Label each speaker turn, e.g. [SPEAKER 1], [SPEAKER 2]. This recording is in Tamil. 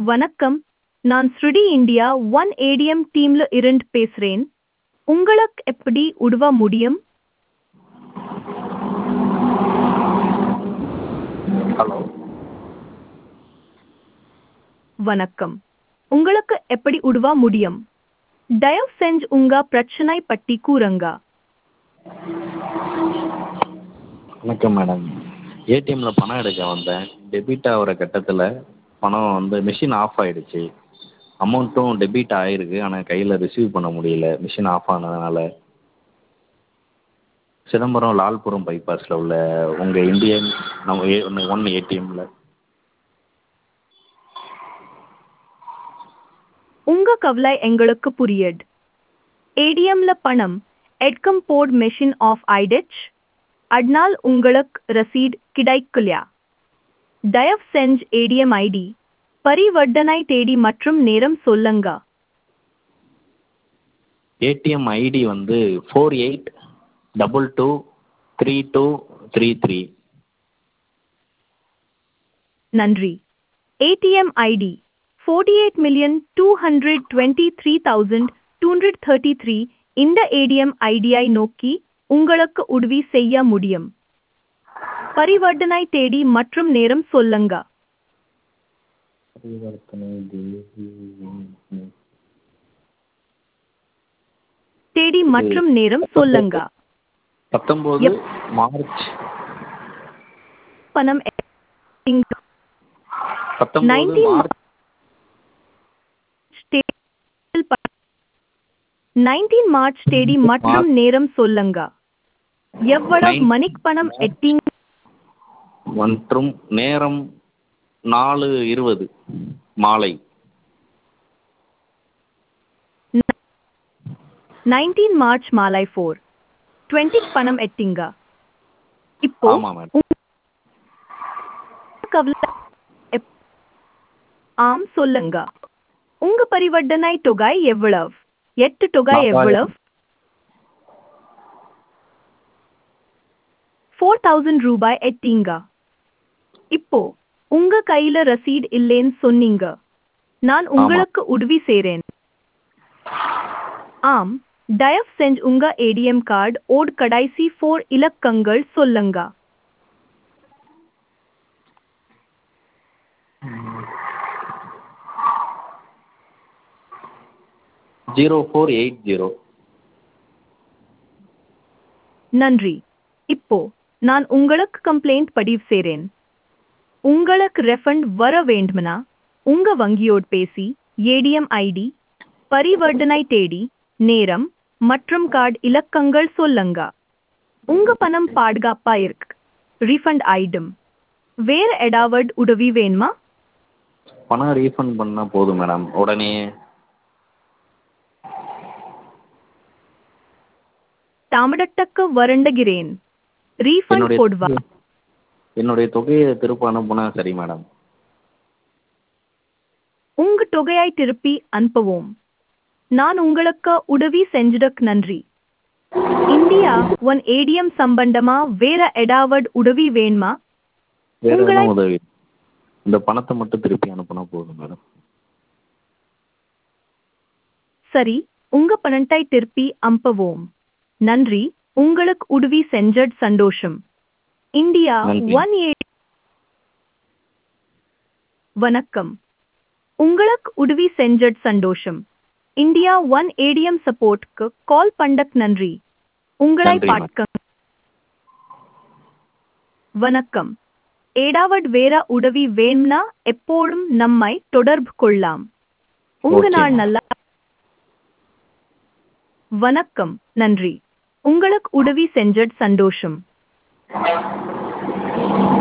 [SPEAKER 1] வணக்கம் நான் ஸ்ருடி இந்தியா ஒன் ஏடிஎம் டீம்ல இருந்து பேசுறேன் உங்களுக்கு எப்படி உதவ முடியும்
[SPEAKER 2] ஹலோ
[SPEAKER 1] வணக்கம் உங்களுக்கு எப்படி உதவ முடியும் தயவு செஞ்சு உங்க பிரச்சனை பற்றி கூறுங்க
[SPEAKER 2] வணக்கம் மேடம் ஏடிஎம்மில் பணம் எடுக்க வந்தேன் டெபிட் ஆகிற கட்டத்தில் பணம் வந்து மிஷின் ஆஃப் ஆகிடுச்சு அமௌண்ட்டும் டெபிட் ஆகிருக்கு ஆனால் கையில் ரிசீவ் பண்ண முடியல மிஷின் ஆஃப் ஆனதுனால சிதம்பரம் லால்புரம் பைபாஸில் உள்ள உங்கள் இந்தியன் நம்ம ஏ ஒன் ஏடிஎம்மில்
[SPEAKER 1] உங்க கவலை எங்களுக்கு புரியுது ஏடிஎம்ல பணம் எடுக்கும் போட் மெஷின் ஆஃப் ஆயிடுச்சு அதனால் உங்களுக்கு ரசீட் கிடைக்கலையா தயவு செஞ்சு ஏடிஎம் ஐடி பரிவர்த்தனை தேதி மற்றும் நேரம் சொல்லுங்க
[SPEAKER 2] ஏடிஎம் ஐடி வந்து four eight double two three two three three
[SPEAKER 1] நன்றி ATM ID forty eight million two hundred twenty three thousand two hundred thirty three இந்த ஏடிஎம் ஐடியை நோக்கி உங்களுக்கு உதவி செய்ய முடியும் பரிவர்த்தனை தேதி மற்றும் நேரம் சொல்லுங்க
[SPEAKER 2] பரிவர்த்தனை தேதி
[SPEAKER 1] தேதி மற்றும் நேரம் சொல்லுங்க
[SPEAKER 2] பத்தொம்போது மார்ச்
[SPEAKER 1] பணம் எங்க
[SPEAKER 2] பத்தொம்போது
[SPEAKER 1] 19
[SPEAKER 2] மார்ச்
[SPEAKER 1] நைன்டீன் மார்ச் தேதி மற்றும் நேரம் சொல்லுங்க எவ்வளவு
[SPEAKER 2] Nine-
[SPEAKER 1] மணிக்கு பணம் எட்டிங்
[SPEAKER 2] மற்றும் நேரம் நாலு இருபது மாலை
[SPEAKER 1] நைன்டீன் மார்ச் மாலை ஃபோர் டுவெண்ட்டி பணம் எட்டிங்க இப்போ
[SPEAKER 2] ஆமாம் மேடம்
[SPEAKER 1] கவலை எப்- ஆம் சொல்லுங்க உங்க பரிவர்த்தனை தொகை எவ்வளவு எட்டு தொகை
[SPEAKER 2] நாலாயிரம்.
[SPEAKER 1] எவ்வளவு ஃபோர் தௌசண்ட் ரூபாய் எட்டிங்க இப்போ உங்க கையில ரசீட் இல்லைன்னு சொன்னீங்க நான் உங்களுக்கு உதவி செய்றேன் ஆம் தயவு செஞ்சு உங்க ஏடிஎம் கார்டு ஓட் கடைசி ஃபோர் இலக்கங்கள் சொல்லுங்க
[SPEAKER 2] ஜீரோ ஃபோர் எயிட் ஜீரோ
[SPEAKER 1] நன்றி இப்போ நான் உங்களுக்கு கம்ப்ளைண்ட் பதிவு செய்றேன் உங்களுக்கு ரெஃபண்ட் வர வேண்டுமனா உங்க வங்கியோடு பேசி ஏடிஎம் ஐடி பரிவர்த்தனை தேதி நேரம் மற்றும் கார்டு இலக்கங்கள் சொல்லுங்க உங்க பணம் பாதுகாப்பா இருக்கு ரீஃபண்ட் ஆயிடும் வேற ஏதாவது உதவி வேணுமா
[SPEAKER 2] பணம் ரீஃபண்ட் பண்ணால் போதும் மேடம் உடனே
[SPEAKER 1] தாமதத்துக்கு வருண்டுகிறேன் ரீஃபண்ட்
[SPEAKER 2] என்னுடைய
[SPEAKER 1] போடுவா
[SPEAKER 2] என்னுடைய தொகையை திருப்ப அனுப்புனா சரி மேடம்
[SPEAKER 1] உங்க தொகையை திருப்பி அனுப்பவும் நான் உங்களுக்கு உதவி செஞ்சதுக்கு நன்றி இந்தியா ஒன் ஏடிஎம் சம்பந்தமா வேற ஏதாவது உதவி வேணுமா
[SPEAKER 2] வேற
[SPEAKER 1] உங்களை-
[SPEAKER 2] என்ன உதவி இந்த பணத்தை மட்டும் திருப்பி அனுப்புனா போதும் மேடம்
[SPEAKER 1] சரி உங்க பணத்தை திருப்பி அனுப்பவும் நன்றி உங்களுக்கு உதவி செஞ்சது சந்தோஷம் இந்தியா
[SPEAKER 2] நன்றி.
[SPEAKER 1] ஒன் ஏ வணக்கம் உங்களுக்கு உதவி செஞ்சது சந்தோஷம் இந்தியா ஒன் ஏடிஎம் சப்போர்ட்க்கு கால் பண்ணக் நன்றி உங்களை
[SPEAKER 2] நன்றி, மேம்.
[SPEAKER 1] பார்க்க வணக்கம் ஏடாவட் வேற உதவி வேணும்னா எப்போதும் நம்மை தொடர்பு கொள்ளலாம் உங்க
[SPEAKER 2] Okay,
[SPEAKER 1] நாள்
[SPEAKER 2] ma'am.
[SPEAKER 1] நல்லா வணக்கம் நன்றி உங்களுக்கு உதவி செஞ்சது சந்தோஷம்